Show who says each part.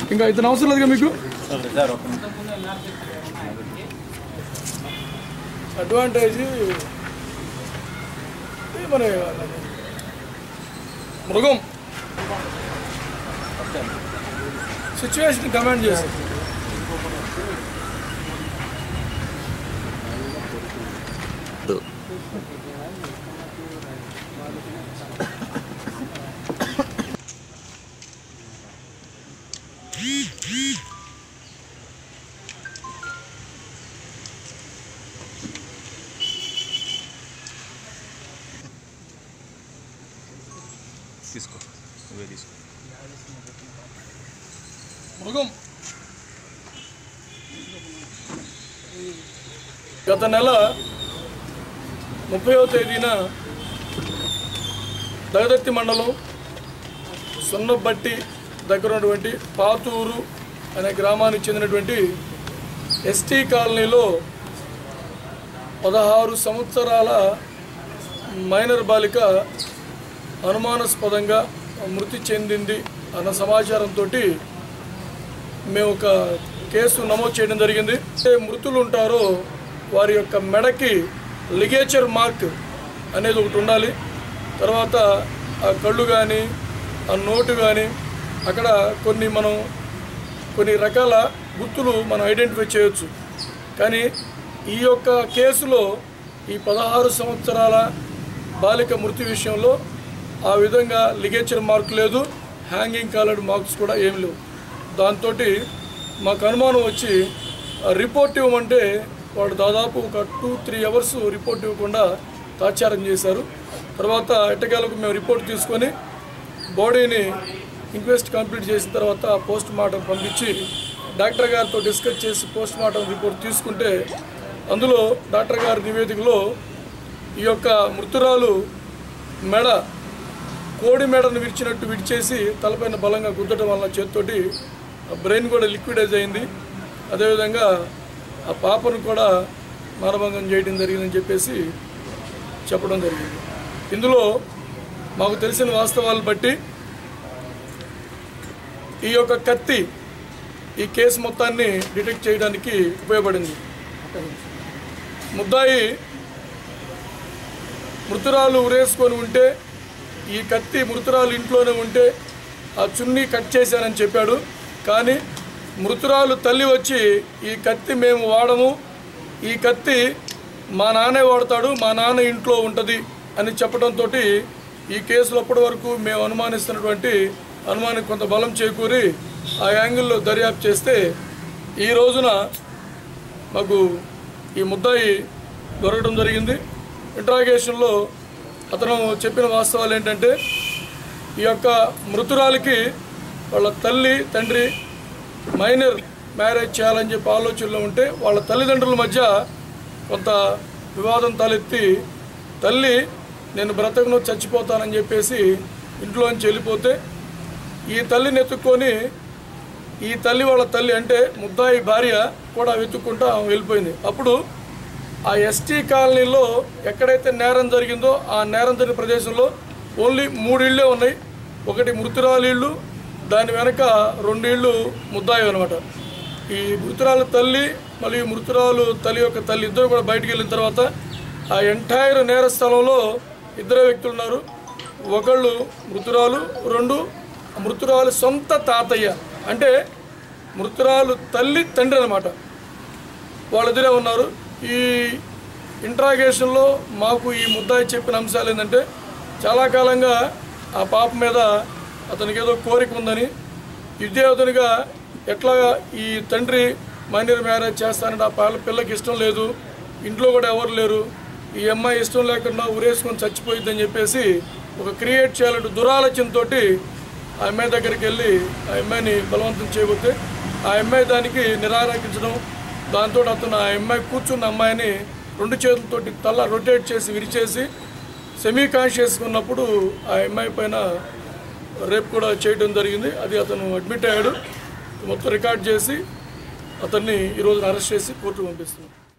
Speaker 1: ఇంకా ఇతను అవసరం లేదుగా మీకు అడ్వాంటేజ్ మన మృగం సిచ్యువేషన్ కమాండ్ చేస్తుంది
Speaker 2: తీసుకో నువ్వే తీసుకో
Speaker 1: మృగం గత నెల ముప్పైవ తేదీన దగదత్తి మండలం సున్నబట్టి దగ్గర ఉన్నటువంటి పాతూరు అనే గ్రామానికి చెందినటువంటి ఎస్టీ కాలనీలో పదహారు సంవత్సరాల మైనర్ బాలిక అనుమానాస్పదంగా మృతి చెందింది అన్న సమాచారంతో మేము ఒక కేసు నమోదు చేయడం జరిగింది ఏ మృతులు ఉంటారో వారి యొక్క మెడకి లిగేచర్ మార్క్ అనేది ఒకటి ఉండాలి తర్వాత ఆ కళ్ళు కానీ ఆ నోటు కానీ అక్కడ కొన్ని మనం కొన్ని రకాల గుర్తులు మనం ఐడెంటిఫై చేయొచ్చు కానీ ఈ యొక్క కేసులో ఈ పదహారు సంవత్సరాల బాలిక మృతి విషయంలో ఆ విధంగా లిగేచర్ మార్క్ లేదు హ్యాంగింగ్ కాలర్డ్ మార్క్స్ కూడా ఏం లేవు దాంతో మాకు అనుమానం వచ్చి ఆ రిపోర్ట్ ఇవ్వమంటే వాడు దాదాపు ఒక టూ త్రీ అవర్స్ రిపోర్ట్ ఇవ్వకుండా తాత్సారం చేశారు తర్వాత ఎట్టకేలకు మేము రిపోర్ట్ తీసుకొని బాడీని ఇంక్వెస్ట్ కంప్లీట్ చేసిన తర్వాత పోస్ట్ మార్టం పంపించి డాక్టర్ గారితో డిస్కస్ చేసి పోస్ట్ మార్టం రిపోర్ట్ తీసుకుంటే అందులో డాక్టర్ గారి నివేదికలో ఈ యొక్క మృతురాలు మెడ కోడి మెడను విరిచినట్టు విడిచేసి తలపైన బలంగా గుద్దటం వల్ల చేతితోటి ఆ బ్రెయిన్ కూడా లిక్విడైజ్ అయింది అదేవిధంగా ఆ పాపను కూడా మానభంగం చేయడం జరిగిందని చెప్పేసి చెప్పడం జరిగింది ఇందులో మాకు తెలిసిన వాస్తవాలు బట్టి ఈ యొక్క కత్తి ఈ కేసు మొత్తాన్ని డిటెక్ట్ చేయడానికి ఉపయోగపడింది ముద్దాయి మృతురాలు ఉరేసుకొని ఉంటే ఈ కత్తి మృతురాలు ఇంట్లోనే ఉంటే ఆ చున్నీ కట్ చేశానని చెప్పాడు కానీ మృతురాలు తల్లి వచ్చి ఈ కత్తి మేము వాడము ఈ కత్తి మా నాన్నే వాడతాడు మా నాన్న ఇంట్లో ఉంటుంది అని చెప్పడంతో ఈ కేసులో అప్పటి వరకు మేము అనుమానిస్తున్నటువంటి అనుమానికి కొంత బలం చేకూరి ఆ యాంగిల్లో దర్యాప్తు చేస్తే ఈ రోజున మాకు ఈ ముద్దాయి దొరకడం జరిగింది ఇంట్రాగేషన్లో అతను చెప్పిన వాస్తవాలు ఏంటంటే ఈ యొక్క మృతురాలికి వాళ్ళ తల్లి తండ్రి మైనర్ మ్యారేజ్ చేయాలని చెప్పి ఆలోచనలో ఉంటే వాళ్ళ తల్లిదండ్రుల మధ్య కొంత వివాదం తలెత్తి తల్లి నేను బ్రతకను చచ్చిపోతానని చెప్పేసి ఇంట్లోంచి వెళ్ళిపోతే ఈ తల్లిని ఎత్తుక్కొని ఈ తల్లి వాళ్ళ తల్లి అంటే ముద్దాయి భార్య కూడా వెతుక్కుంటూ ఆమె వెళ్ళిపోయింది అప్పుడు ఆ ఎస్టీ కాలనీలో ఎక్కడైతే నేరం జరిగిందో ఆ నేరం జరిగిన ప్రదేశంలో ఓన్లీ మూడు ఇళ్ళే ఉన్నాయి ఒకటి మృతురాలు ఇళ్ళు దాని వెనక రెండు ఇళ్ళు ముద్దాయి అనమాట ఈ మృతురాలు తల్లి మరియు మృతురాలు తల్లి యొక్క తల్లి ఇద్దరు కూడా బయటికి వెళ్ళిన తర్వాత ఆ ఎంటైర్ నేర స్థలంలో ఇద్దరు వ్యక్తులు ఉన్నారు ఒకళ్ళు మృతురాలు రెండు మృతురాలు సొంత తాతయ్య అంటే మృతురాలు తల్లి తండ్రి అనమాట వాళ్ళిద్దరే ఉన్నారు ఈ ఇంట్రాగేషన్లో మాకు ఈ ముద్దాయి చెప్పిన అంశాలు ఏంటంటే చాలా కాలంగా ఆ పాప మీద అతనికి ఏదో కోరిక ఉందని విద్యార్థునిగా ఎట్లా ఈ తండ్రి మైనర్ మ్యారేజ్ చేస్తానంటే ఆ పాల పిల్లకి ఇష్టం లేదు ఇంట్లో కూడా ఎవరు లేరు ఈ అమ్మాయి ఇష్టం లేకుండా ఉరేసుకొని చచ్చిపోయిద్దని చెప్పేసి ఒక క్రియేట్ చేయాలంటే దురాలోచనతో ఆ అమ్మాయి దగ్గరికి వెళ్ళి ఆ అమ్మాయిని బలవంతం చేయబోతే ఆ అమ్మాయి దానికి నిరాకరించడం దాంతో అతను ఆ అమ్మాయి కూర్చున్న అమ్మాయిని రెండు చేతులతోటి తల రొటేట్ చేసి విరిచేసి సెమీ కాన్షియస్ ఉన్నప్పుడు ఆ అమ్మాయి పైన రేప్ కూడా చేయడం జరిగింది అది అతను అడ్మిట్ అయ్యాడు మొత్తం రికార్డ్ చేసి అతన్ని ఈరోజు అరెస్ట్ చేసి కోర్టు పంపిస్తున్నాం